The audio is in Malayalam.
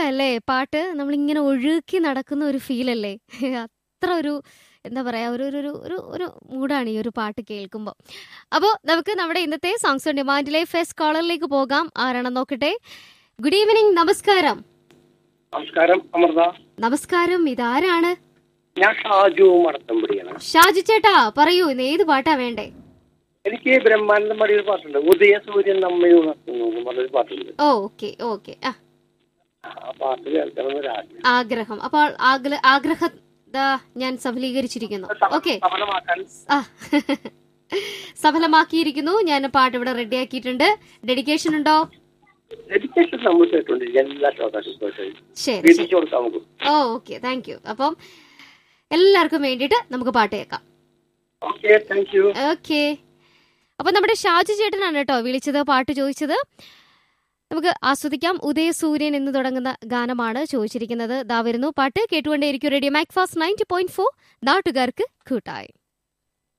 രസമല്ലേ പാട്ട് നമ്മളിങ്ങനെ ഒഴുക്കി നടക്കുന്ന ഒരു ഫീലല്ലേ അത്ര ഒരു എന്താ പറയാ ഒരു ഒരു ഒരു- ഒരു ഒരു മൂഡാണ് ഈ ഒരു പാട്ട് കേൾക്കുമ്പോൾ അപ്പോൾ നമുക്ക് നമ്മുടെ ഇന്നത്തെ സോങ്സ് ഓൺ ഡിമാൻഡിലെ ഫസ്റ്റ് കോളറിലേക്ക് പോകാം ആരാണെന്ന് നോക്കട്ടെ ഗുഡ് ഈവനിങ് നമസ്കാരം നമസ്കാരം അമൃത നമസ്കാരം ഇതാരാണ് ഞാൻ ഷാജു മടത്തമ്പടിയാണ് ഷാജു ചേട്ടാ പറയൂ ഇന്ന് ഏത് പാട്ടാ വേണ്ടേ എനിക്ക് ബ്രഹ്മാനന്ദം പാടിയ ഒരു പാട്ടുണ്ട് ഉദയ സൂര്യൻ നമ്മെ ഉണർത്തുന്നു എന്ന് പറഞ്ഞൊരു പാട്ടുണ്ട് ഓ ഓക്കെ ഓക്കെ ആ ആ പാട്ട് കേൾക്കണം എന്നൊരു ആഗ്രഹം ആഗ്രഹം അപ്പോൾ ആഗ്ര- ആഗ്രഹ ദാ ഞാൻ സഫലീകരിച്ചിരിക്കുന്നു ഓക്കെ സഫലമാക്കാൻ ആ സഫലമാക്കിയിരിക്കുന്നു ഞാൻ പാട്ട് ഇവിടെ റെഡിയാക്കിയിട്ടുണ്ട് ഡെഡിക്കേഷൻ ഉണ്ടോ ഡെഡിക്കേഷൻ നമ്മൾ കേട്ടോണ്ടിരിക്കുക എല്ലാ ശ്രോതാക്കൾക്കും ശരി ശരി വീട്ടിൽ കൊടുക്കാം നമുക്ക് ഓ ഓക്കെ താങ്ക് യു അപ്പം എല്ലാവർക്കും വേണ്ടിയിട്ട് നമുക്ക് പാട്ട് കേൾക്കാം ഓക്കെ താങ്ക് യു ഓക്കെ അപ്പൊ നമ്മുടെ ഷാജു ചേട്ടനാണ് കേട്ടോ വിളിച്ചത് പാട്ട് ചോദിച്ചത് നമുക്ക് ആസ്വദിക്കാം ഉദയസൂര്യൻ എന്ന് തുടങ്ങുന്ന ഗാനമാണ് ചോദിച്ചിരിക്കുന്നത് ദാ വരുന്നു പാട്ട് കേട്ടുകൊണ്ടേയിരിക്കും radio Macfast ninety point four നാട്ടുകാർക്ക് കൂട്ടായി